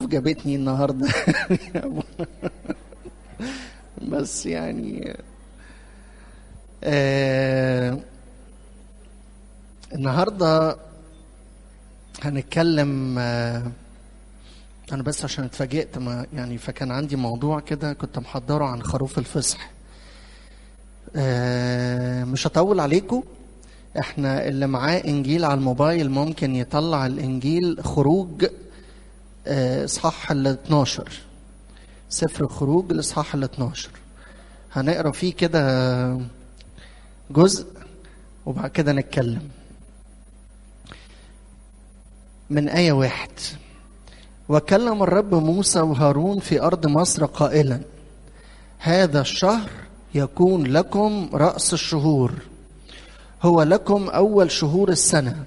ظروف جابتني النهارده بس يعني آه النهارده هنتكلم آه انا بس عشان اتفاجئت ما يعني فكان عندي موضوع كده كنت محضره عن خروف الفصح آه مش هطول عليكم احنا اللي معاه انجيل على الموبايل ممكن يطلع الانجيل خروج آه، اصحاح ال 12 سفر خروج الاصحاح ال 12 هنقرا فيه كده جزء وبعد كده نتكلم من آية واحد وكلم الرب موسى وهارون في أرض مصر قائلا هذا الشهر يكون لكم رأس الشهور هو لكم أول شهور السنة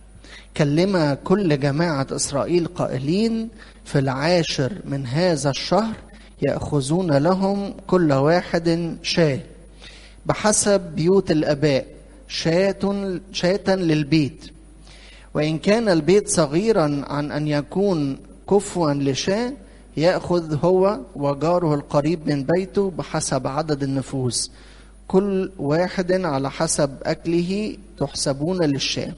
كلم كل جماعة إسرائيل قائلين في العاشر من هذا الشهر يأخذون لهم كل واحد شاة بحسب بيوت الآباء شاة شاة للبيت وإن كان البيت صغيرا عن أن يكون كفوا لشاة يأخذ هو وجاره القريب من بيته بحسب عدد النفوس كل واحد على حسب أكله تحسبون للشاة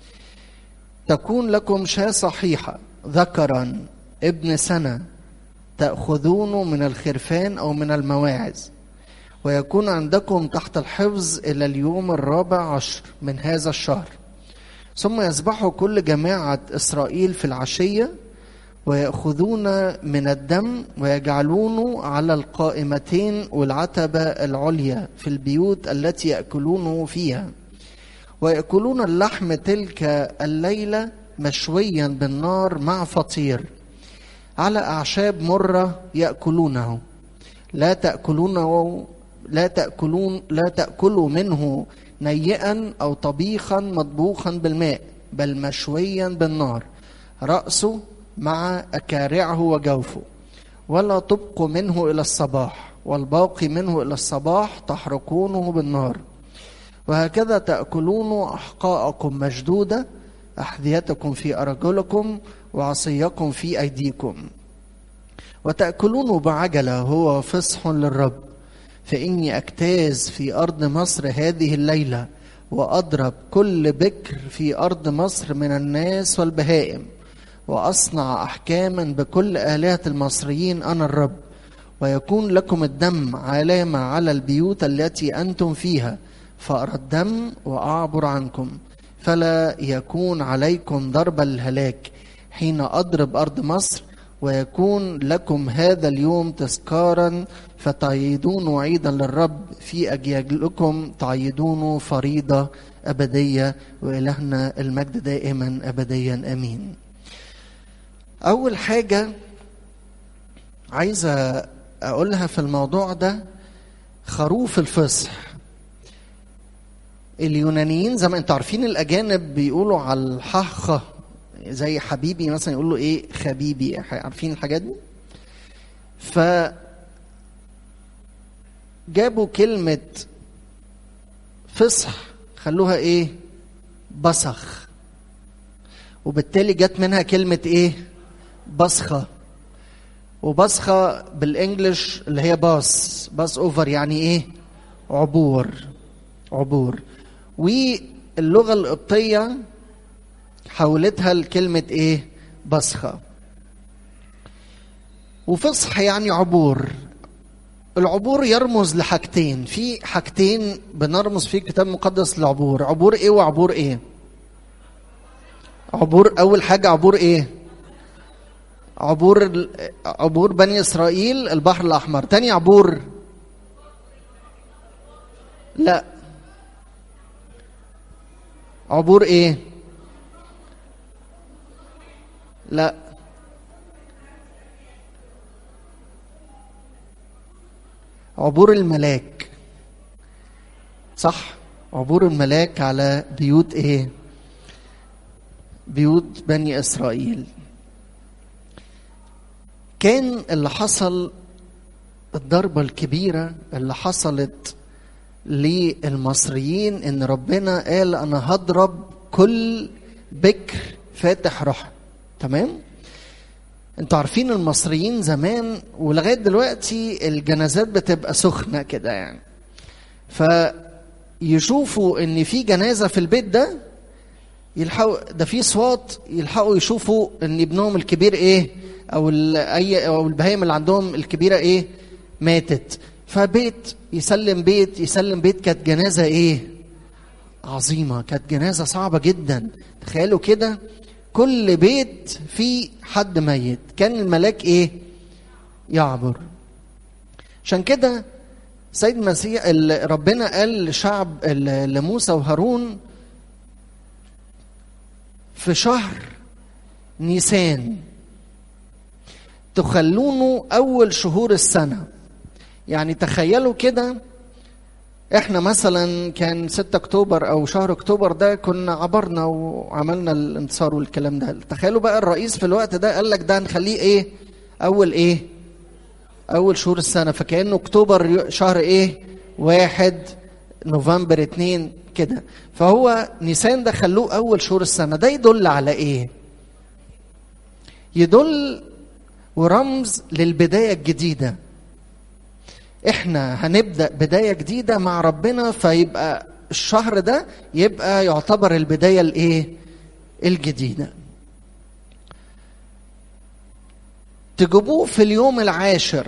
تكون لكم شاة صحيحة ذكرا ابن سنة تأخذونه من الخرفان أو من المواعز ويكون عندكم تحت الحفظ إلى اليوم الرابع عشر من هذا الشهر ثم يذبح كل جماعة إسرائيل في العشية ويأخذون من الدم ويجعلونه على القائمتين والعتبة العليا في البيوت التي يأكلونه فيها ويأكلون اللحم تلك الليلة مشويا بالنار مع فطير على أعشاب مرة يأكلونه لا تأكلونه لا تأكلون لا تأكلوا منه نيئا أو طبيخا مطبوخا بالماء بل مشويا بالنار رأسه مع أكارعه وجوفه ولا تبقوا منه إلى الصباح والباقي منه إلى الصباح تحرقونه بالنار وهكذا تأكلون أحقاءكم مشدودة أحذيتكم في أرجلكم وعصيكم في أيديكم وتأكلون بعجلة هو فصح للرب فإني أجتاز في أرض مصر هذه الليلة وأضرب كل بكر في أرض مصر من الناس والبهائم وأصنع أحكاما بكل آلهة المصريين أنا الرب ويكون لكم الدم علامة على البيوت التي أنتم فيها فأرى الدم وأعبر عنكم فلا يكون عليكم ضرب الهلاك حين أضرب أرض مصر ويكون لكم هذا اليوم تذكارا فتعيدون عيدا للرب في أجيالكم تعيدون فريضة أبدية وإلهنا المجد دائما أبديا أمين أول حاجة عايزة أقولها في الموضوع ده خروف الفصح اليونانيين زي ما انتوا عارفين الأجانب بيقولوا على الحخة زي حبيبي مثلا يقول له ايه خبيبي عارفين الحاجات دي ف جابوا كلمة فصح خلوها ايه بصخ وبالتالي جت منها كلمة ايه بصخة وبصخة بالانجلش اللي هي باص باص اوفر يعني ايه عبور عبور واللغة القبطية حولتها لكلمة ايه بصخة وفصح يعني عبور العبور يرمز لحاجتين في حاجتين بنرمز في الكتاب المقدس للعبور عبور ايه وعبور ايه عبور اول حاجة عبور ايه عبور عبور بني اسرائيل البحر الاحمر تاني عبور لا عبور ايه لا عبور الملاك صح عبور الملاك على بيوت ايه بيوت بني اسرائيل كان اللي حصل الضربة الكبيرة اللي حصلت للمصريين ان ربنا قال انا هضرب كل بكر فاتح رحم تمام انتوا عارفين المصريين زمان ولغايه دلوقتي الجنازات بتبقى سخنه كده يعني فيشوفوا ان في جنازه في البيت ده يلحقوا ده في صوت يلحقوا يشوفوا ان ابنهم الكبير ايه او اي او البهايم اللي عندهم الكبيره ايه ماتت فبيت يسلم بيت يسلم بيت كانت جنازه ايه عظيمه كانت جنازه صعبه جدا تخيلوا كده كل بيت فيه حد ميت كان الملاك ايه يعبر عشان كده سيد المسيح ربنا قال لشعب لموسى وهارون في شهر نيسان تخلونه اول شهور السنه يعني تخيلوا كده احنا مثلا كان 6 اكتوبر او شهر اكتوبر ده كنا عبرنا وعملنا الانتصار والكلام ده تخيلوا بقى الرئيس في الوقت ده قال لك ده هنخليه ايه اول ايه اول شهور السنه فكانه اكتوبر شهر ايه واحد نوفمبر اتنين كده فهو نيسان ده خلوه اول شهور السنه ده يدل على ايه يدل ورمز للبدايه الجديده احنا هنبدا بدايه جديده مع ربنا فيبقى الشهر ده يبقى يعتبر البدايه الايه الجديده تجيبوه في اليوم العاشر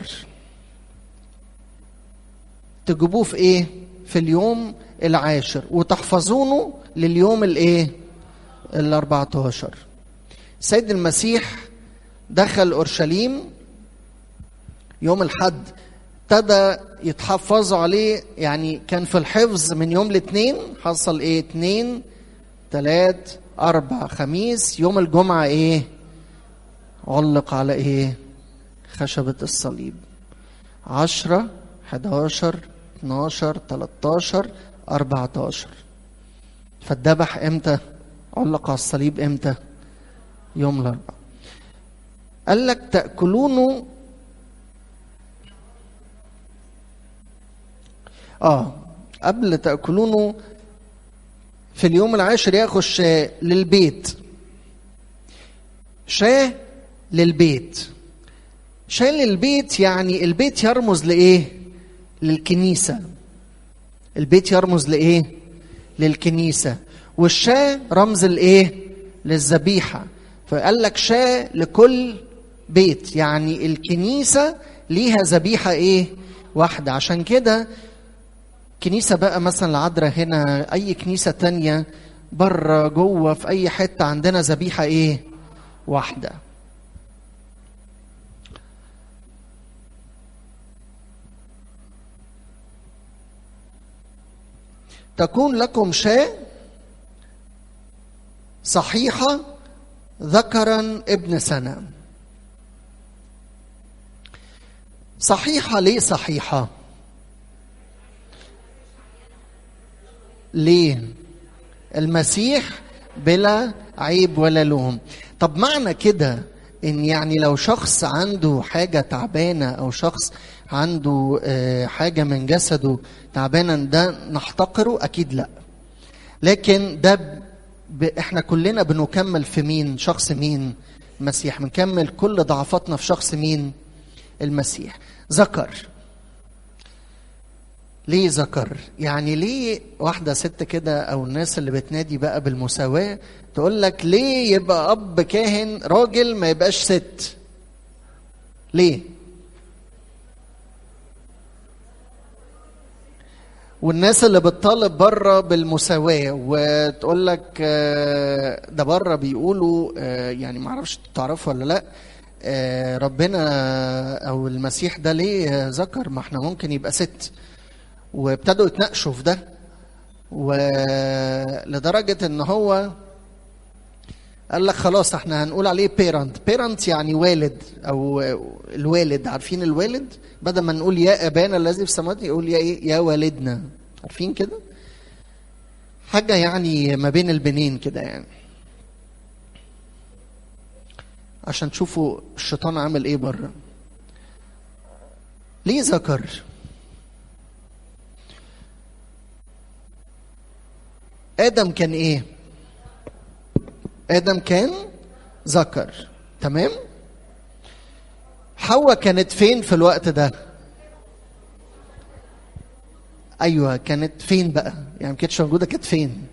تجيبوه في ايه في اليوم العاشر وتحفظونه لليوم الايه ال 14 سيد المسيح دخل اورشليم يوم الحد ابتدى يتحفظوا عليه يعني كان في الحفظ من يوم الاثنين حصل ايه اثنين ثلاث اربع خميس يوم الجمعة ايه علق على ايه خشبة الصليب عشرة حداشر اتناشر تلاتاشر اربعتاشر فالذبح امتى علق على الصليب امتى يوم الاربعاء قال لك تأكلونه اه قبل تأكلونه في اليوم العاشر ياخذ شاة للبيت شاة للبيت شاة للبيت يعني البيت يرمز لإيه؟ للكنيسة البيت يرمز لإيه؟ للكنيسة والشاة رمز الإيه؟ للذبيحة فقال لك شاة لكل بيت يعني الكنيسة ليها ذبيحة إيه؟ واحدة عشان كده كنيسة بقى مثلا العذراء هنا أي كنيسة تانية بره جوه في أي حتة عندنا ذبيحة إيه؟ واحدة. تكون لكم شاة صحيحة ذكرا ابن سنة. صحيحة ليه صحيحة؟ ليه المسيح بلا عيب ولا لوم طب معنى كده ان يعني لو شخص عنده حاجه تعبانه او شخص عنده حاجه من جسده تعبانه ده نحتقره اكيد لا لكن ده ب... احنا كلنا بنكمل في مين شخص مين المسيح بنكمل كل ضعفاتنا في شخص مين المسيح ذكر ليه ذكر؟ يعني ليه واحدة ست كده أو الناس اللي بتنادي بقى بالمساواة تقول لك ليه يبقى أب كاهن راجل ما يبقاش ست؟ ليه؟ والناس اللي بتطالب بره بالمساواة وتقول لك ده بره بيقولوا يعني ما اعرفش تعرفوا ولا لا ربنا او المسيح ده ليه ذكر ما احنا ممكن يبقى ست وابتدوا يتناقشوا في ده ولدرجة ان هو قال لك خلاص احنا هنقول عليه بيرنت بيرنت يعني والد او الوالد عارفين الوالد بدل ما نقول يا ابانا الذي في السماوات يقول يا ايه يا والدنا عارفين كده حاجة يعني ما بين البنين كده يعني عشان تشوفوا الشيطان عامل ايه بره ليه ذكر ادم كان ايه ادم كان ذكر تمام حواء كانت فين في الوقت ده ايوه كانت فين بقى يعني ما كانتش موجوده كانت فين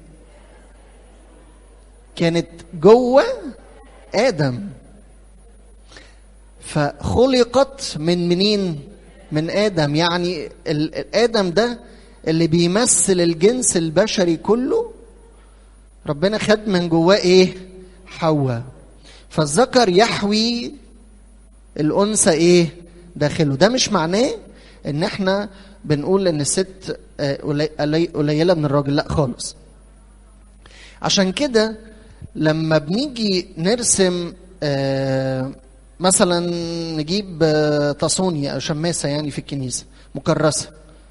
كانت جوه ادم فخلقت من منين من ادم يعني ال- ادم ده اللي بيمثل الجنس البشري كله ربنا خد من جواه ايه حواء فالذكر يحوي الانثى ايه داخله ده مش معناه ان احنا بنقول ان الست آه، قلي- قلي- قليله من الراجل لا خالص عشان كده لما بنيجي نرسم آه، مثلا نجيب آه، تصوني او شماسه يعني في الكنيسه مكرسه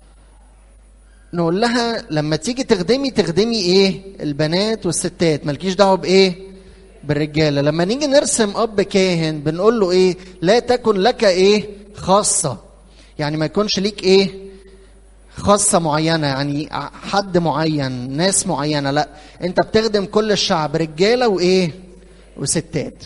نقول لها لما تيجي تخدمي تخدمي ايه البنات والستات مالكيش دعوه بايه بالرجاله لما نيجي نرسم اب كاهن بنقول له ايه لا تكن لك ايه خاصه يعني ما يكونش ليك ايه خاصة معينة يعني حد معين ناس معينة لا انت بتخدم كل الشعب رجالة وايه وستات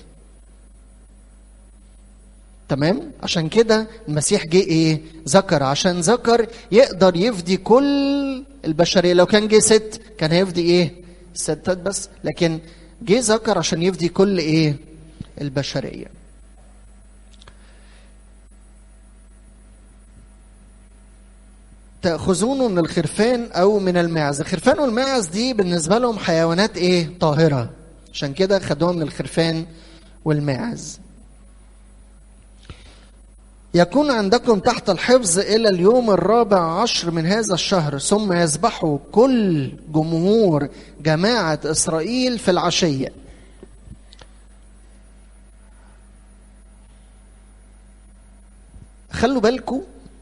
تمام عشان كده المسيح جه ايه ذكر عشان ذكر يقدر يفدي كل البشرية لو كان جه ست كان هيفدي ايه الستات بس لكن جه ذكر عشان يفدي كل ايه البشرية تأخذونه من الخرفان أو من الماعز الخرفان والماعز دي بالنسبة لهم حيوانات إيه طاهرة عشان كده خدوها من الخرفان والماعز يكون عندكم تحت الحفظ إلى اليوم الرابع عشر من هذا الشهر ثم يذبحوا كل جمهور جماعة إسرائيل في العشية خلوا بالكم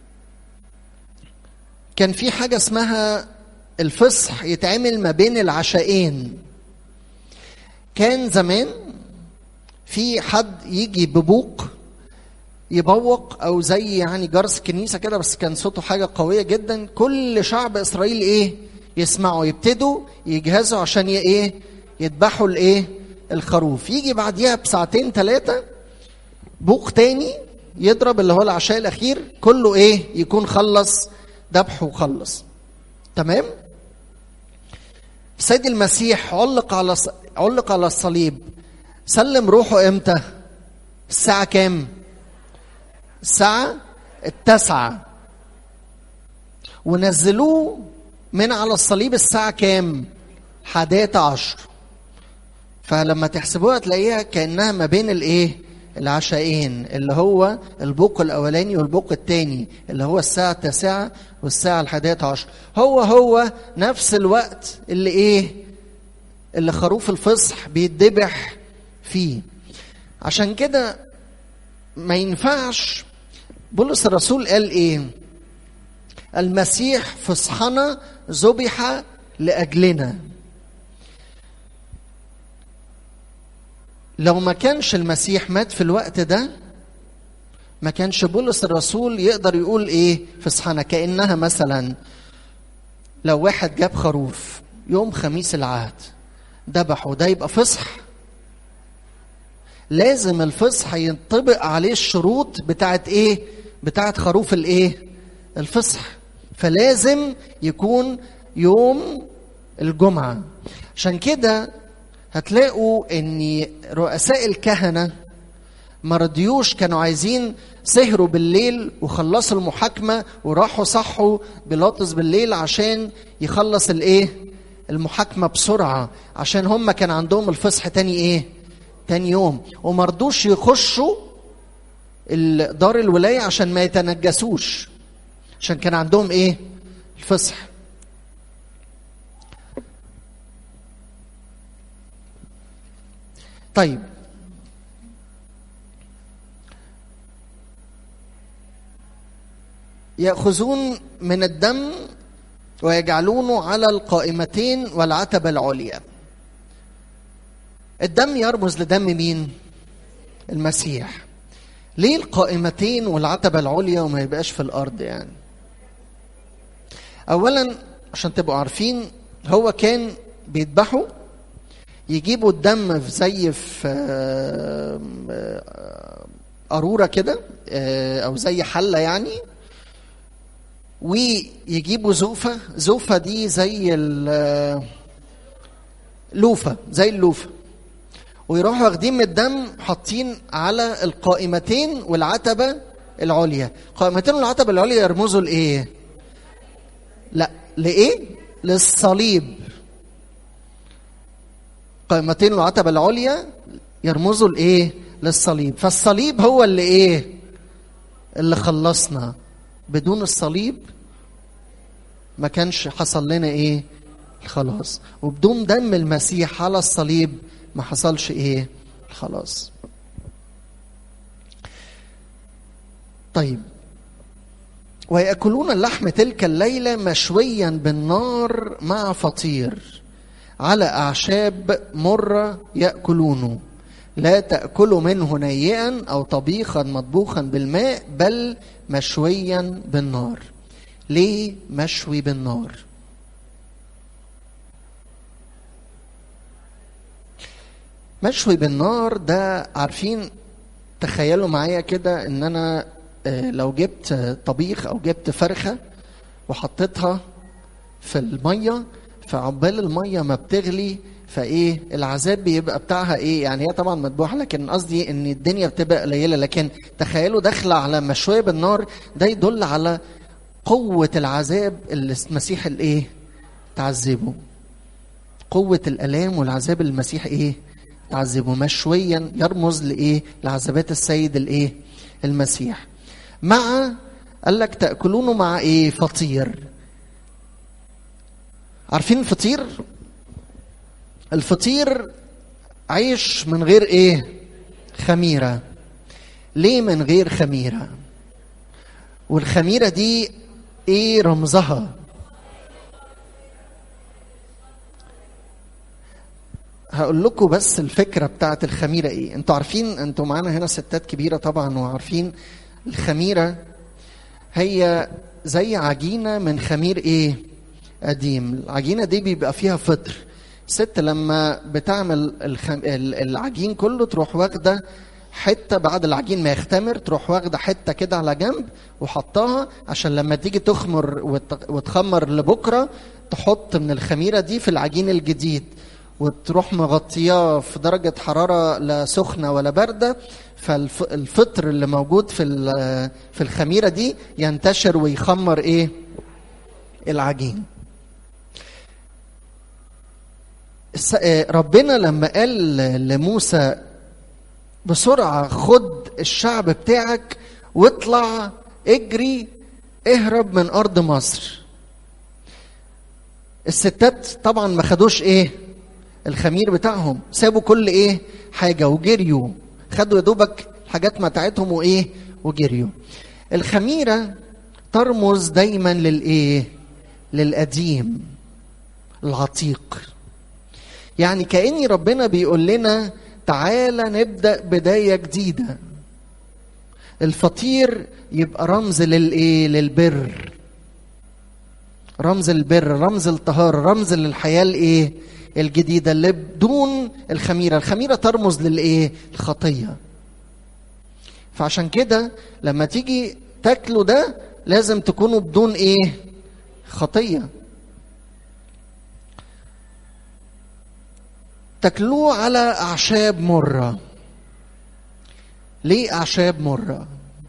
كان في حاجة اسمها الفصح يتعمل ما بين العشاءين كان زمان في حد يجي ببوق يبوق او زي يعني جرس كنيسه كده بس كان صوته حاجه قويه جدا كل شعب اسرائيل ايه يسمعوا يبتدوا يجهزوا عشان ي- ايه يذبحوا الايه الخروف يجي بعديها بساعتين ثلاثه بوق تاني يضرب اللي هو العشاء الاخير كله ايه يكون خلص ذبح وخلص تمام السيد المسيح علق على علق على الصليب سلم روحه امتى الساعه كام الساعة التاسعة ونزلوه من على الصليب الساعة كام؟ حادية عشر فلما تحسبوها تلاقيها كأنها ما بين الإيه؟ العشاءين اللي هو البوق الأولاني والبوق الثاني اللي هو الساعة التاسعة والساعة الحادية عشر هو هو نفس الوقت اللي إيه؟ اللي خروف الفصح بيتذبح فيه عشان كده ما ينفعش بولس الرسول قال ايه المسيح فصحنا ذبح لاجلنا لو ما كانش المسيح مات في الوقت ده ما كانش بولس الرسول يقدر يقول ايه فصحنا كانها مثلا لو واحد جاب خروف يوم خميس العهد ذبحه ده يبقى فصح لازم الفصح ينطبق عليه الشروط بتاعت ايه بتاعت خروف الايه الفصح فلازم يكون يوم الجمعة عشان كده هتلاقوا ان رؤساء الكهنة ما رضيوش كانوا عايزين سهروا بالليل وخلصوا المحاكمة وراحوا صحوا بيلاطس بالليل عشان يخلص الايه المحاكمة بسرعة عشان هم كان عندهم الفصح تاني ايه تاني يوم ومرضوش يخشوا ال- دار الولاية عشان ما يتنجسوش عشان كان عندهم ايه الفصح طيب يأخذون من الدم ويجعلونه على القائمتين والعتبة العليا الدم يرمز لدم مين المسيح ليه القائمتين والعتبة العليا وما يبقاش في الأرض يعني أولا عشان تبقوا عارفين هو كان بيذبحوا يجيبوا الدم في زي في آه، آه، قاروره كده آه، او زي حله يعني ويجيبوا زوفه زوفه دي زي ال- لوفه زي اللوفه ويروحوا واخدين من الدم حاطين على القائمتين والعتبه العليا قائمتين والعتبه العليا يرمزوا لايه لا لايه للصليب قائمتين والعتبه العليا يرمزوا لايه للصليب فالصليب هو اللي ايه اللي خلصنا بدون الصليب ما كانش حصل لنا ايه الخلاص وبدون دم المسيح على الصليب ما حصلش ايه الخلاص طيب ويأكلون اللحم تلك الليلة مشويا بالنار مع فطير على أعشاب مرة يأكلونه لا تأكلوا منه نيئا أو طبيخا مطبوخا بالماء بل مشويا بالنار ليه مشوي بالنار مشوي بالنار ده عارفين تخيلوا معايا كده ان انا آه، لو جبت آه، طبيخ او جبت فرخه وحطيتها في الميه فعقبال الميه ما بتغلي فايه العذاب بيبقى بتاعها ايه يعني هي طبعا مذبوحه لكن قصدي ان الدنيا بتبقى قليله لكن تخيلوا داخله على مشويه بالنار ده يدل على قوه العذاب اللي المسيح الايه تعذبه قوه الالام والعذاب اللي المسيح ايه تعذبه مشويا يرمز لايه لعذابات السيد الايه المسيح مع قال لك تاكلونه مع ايه فطير عارفين الفطير الفطير عيش من غير ايه خميره ليه من غير خميره والخميره دي ايه رمزها هقول لكم بس الفكره بتاعت الخميره ايه انتوا عارفين انتوا معانا هنا ستات كبيره طبعا وعارفين الخميره هي زي عجينه من خمير ايه قديم العجينه دي بيبقى فيها فطر ست لما بتعمل الخم... ال- العجين كله تروح واخده حته بعد العجين ما يختمر تروح واخده حته كده على جنب وحطاها عشان لما تيجي تخمر وت... وتخمر لبكره تحط من الخميره دي في العجين الجديد وتروح مغطياه في درجة حرارة لا سخنة ولا باردة فالفطر اللي موجود في ال- في الخميرة دي ينتشر ويخمر ايه العجين الس- آه، ربنا لما قال لموسى بسرعة خد الشعب بتاعك واطلع اجري اهرب من أرض مصر الستات طبعا ما خدوش ايه الخمير بتاعهم سابوا كل ايه حاجة وجريوا خدوا يا دوبك الحاجات بتاعتهم وايه وجريوا الخميرة ترمز دايما للايه للقديم العتيق يعني كأني ربنا بيقول لنا تعالى نبدأ بداية جديدة الفطير يبقى رمز للايه للبر رمز البر رمز الطهارة رمز للحياة الايه الجديدة اللي بدون الخميرة الخميرة ترمز للايه الخطية فعشان كده لما تيجي تاكلوا ده لازم تكونوا بدون ايه خطية تاكلوه على اعشاب مرة ليه اعشاب مرة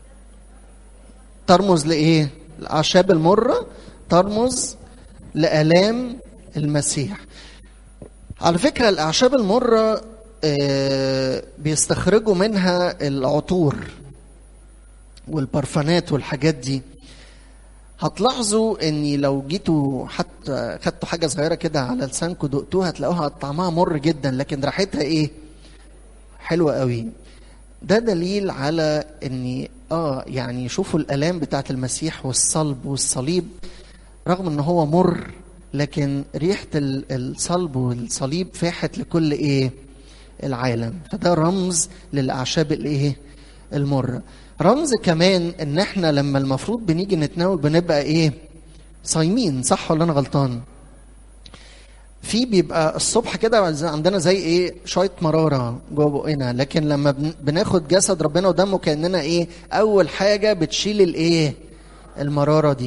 ترمز لايه الاعشاب المرة ترمز لآلام المسيح على فكرة الأعشاب المرة آه، بيستخرجوا منها العطور والبرفانات والحاجات دي هتلاحظوا اني لو جيتوا حتى خدتوا حاجه صغيره كده على لسانكم دقتوها هتلاقوها طعمها مر جدا لكن ريحتها ايه حلوه قوي ده دليل على اني اه يعني شوفوا الالام بتاعت المسيح والصلب والصليب رغم ان هو مر لكن ريحه ال- الصلب والصليب فاحت لكل ايه العالم فده رمز للاعشاب الايه المره رمز كمان ان احنا لما المفروض بنيجي نتناول بنبقى ايه صايمين صح ولا انا غلطان في بيبقى الصبح كده زي- عندنا زي ايه شويه مراره جوه بقنا لكن لما بن- بناخد جسد ربنا ودمه كاننا ايه اول حاجه بتشيل الايه المراره دي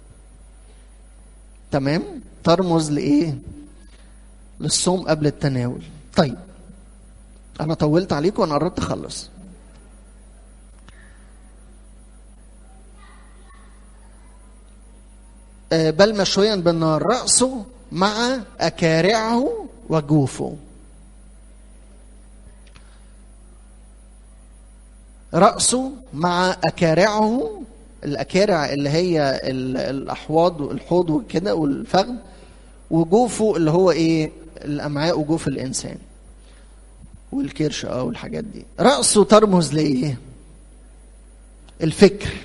تمام ترمز لايه للصوم قبل التناول طيب انا طولت عليكم وانا قربت اخلص آه، بل مشويا بالنار رأسه مع أكارعه وجوفه رأسه مع أكارعه الأكارع اللي هي ال- الأحواض والحوض وكده والفخذ وجوفه اللي هو إيه الأمعاء وجوف الإنسان والكرش اه والحاجات دي رأسه ترمز لإيه الفكر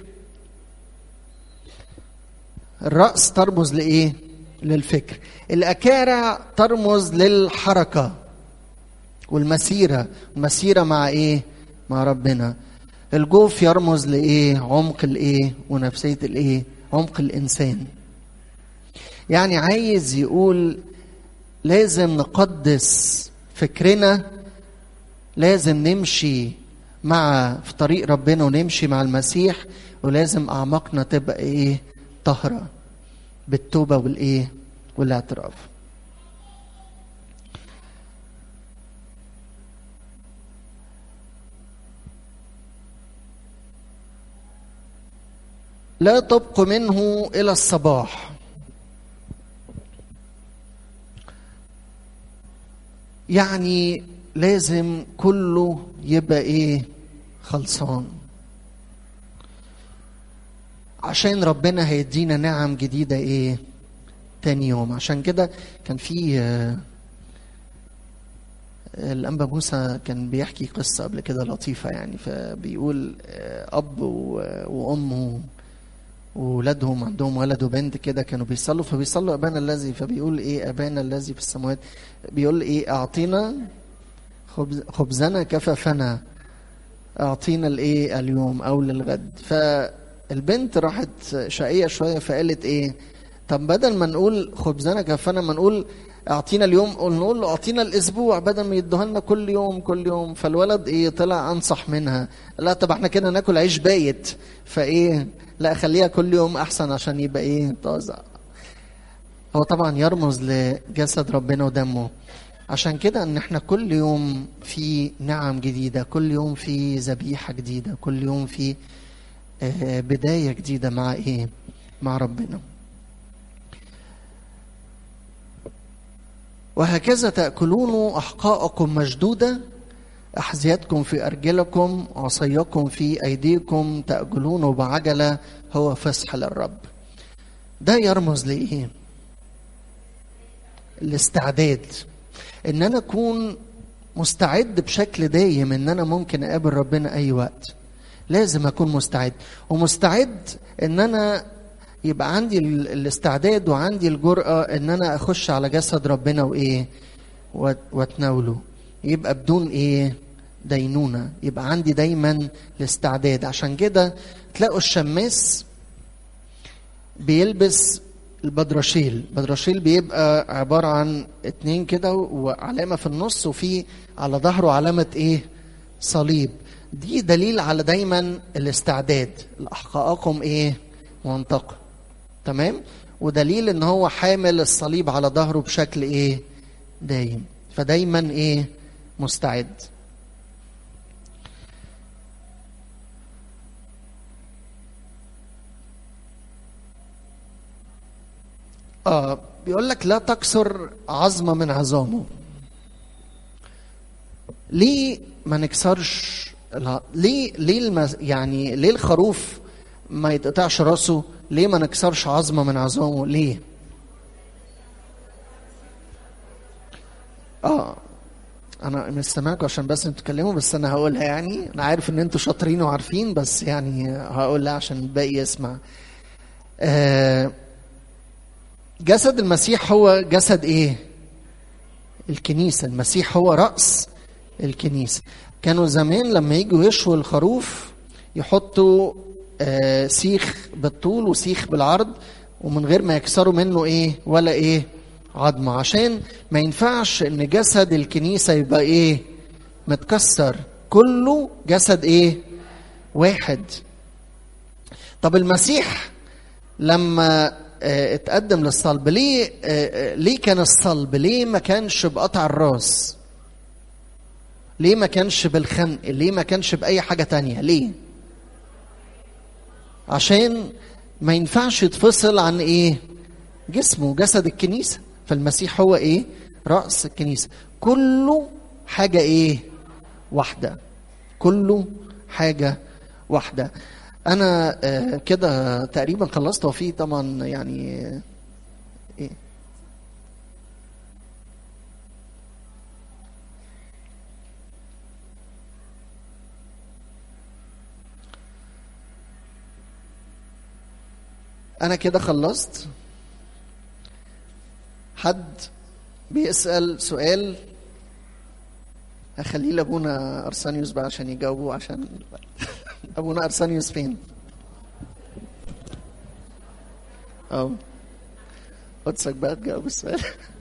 الرأس ترمز لإيه؟ للفكر الأكارع ترمز للحركة والمسيرة المسيرة مع إيه؟ مع ربنا الجوف يرمز لإيه؟ عمق الإيه؟ ونفسية الإيه؟ عمق الإنسان يعني عايز يقول لازم نقدس فكرنا لازم نمشي مع في طريق ربنا ونمشي مع المسيح ولازم اعماقنا تبقى ايه طهره بالتوبه والايه والاعتراف لا تبق منه الى الصباح يعني لازم كله يبقى ايه خلصان عشان ربنا هيدينا نعم جديدة ايه تاني يوم عشان كده كان في آه، الأنبا موسى كان بيحكي قصة قبل كده لطيفة يعني فبيقول آه، أب و- وأم و- وولادهم عندهم ولد وبنت كده كانوا بيصلوا فبيصلوا أبانا الذي فبيقول إيه أبانا الذي في السماوات بيقول إيه أعطينا خبز خبزنا كففنا اعطينا الايه اليوم او للغد فالبنت راحت شقيه شويه فقالت ايه طب بدل ما نقول خبزنا كففنا ما نقول اعطينا اليوم قول نقول له اعطينا الاسبوع بدل ما يدوها لنا كل يوم كل يوم فالولد ايه طلع انصح منها لا طب احنا كده ناكل عيش بايت فايه لا خليها كل يوم احسن عشان يبقى ايه طازه هو طبعا يرمز لجسد ربنا ودمه عشان كده ان احنا كل يوم في نعم جديدة كل يوم في ذبيحة جديدة كل يوم في آه، بداية جديدة مع ايه مع ربنا وهكذا تأكلون أحقاءكم مشدودة أحذيتكم في أرجلكم عصيكم في أيديكم تأكلون بعجلة هو فسح للرب ده يرمز لإيه؟ الاستعداد ان انا اكون مستعد بشكل دايم ان انا ممكن اقابل ربنا اي وقت لازم اكون مستعد ومستعد ان انا يبقى عندي ال- الاستعداد وعندي الجرأة ان انا اخش على جسد ربنا وايه وات- واتناوله يبقى بدون ايه دينونة يبقى عندي دايما الاستعداد عشان كده تلاقوا الشماس بيلبس البدرشيل البدرشيل بيبقى عبارة عن اتنين كده وعلامة في النص وفي على ظهره علامة ايه صليب دي دليل على دايما الاستعداد احقاءكم ايه منطقة تمام ودليل ان هو حامل الصليب على ظهره بشكل ايه دايم فدايما ايه مستعد اه بيقول لك لا تكسر عظمه من عظامه ليه ما نكسرش الع- ليه ليه المز... يعني ليه الخروف ما يتقطعش راسه ليه ما نكسرش عظمه من عظامه ليه اه انا مش سامعكم عشان بس انتوا تتكلموا بس انا هقولها يعني انا عارف ان انتوا شاطرين وعارفين بس يعني هقولها عشان الباقي يسمع آه جسد المسيح هو جسد ايه الكنيسه المسيح هو راس الكنيسه كانوا زمان لما يجوا يشوا الخروف يحطوا آه سيخ بالطول وسيخ بالعرض ومن غير ما يكسروا منه ايه ولا ايه عظمة عشان ما ينفعش ان جسد الكنيسة يبقى ايه متكسر كله جسد ايه واحد طب المسيح لما اه اتقدم للصلب ليه اه ليه كان الصلب ليه ما كانش بقطع الراس ليه ما كانش بالخنق ليه ما كانش بأي حاجة تانية ليه عشان ما ينفعش يتفصل عن ايه جسمه جسد الكنيسة فالمسيح هو ايه رأس الكنيسة كله حاجة ايه واحدة كله حاجة واحدة أنا آه كده تقريبا خلصت وفي طبعا يعني آه إيه أنا كده خلصت حد بيسأل سؤال هخليه لابونا ارسانيوس بقى عشان يجاوبوا عشان ابونا ارسانيوس فين؟ اه قدسك بقى تجاوب السؤال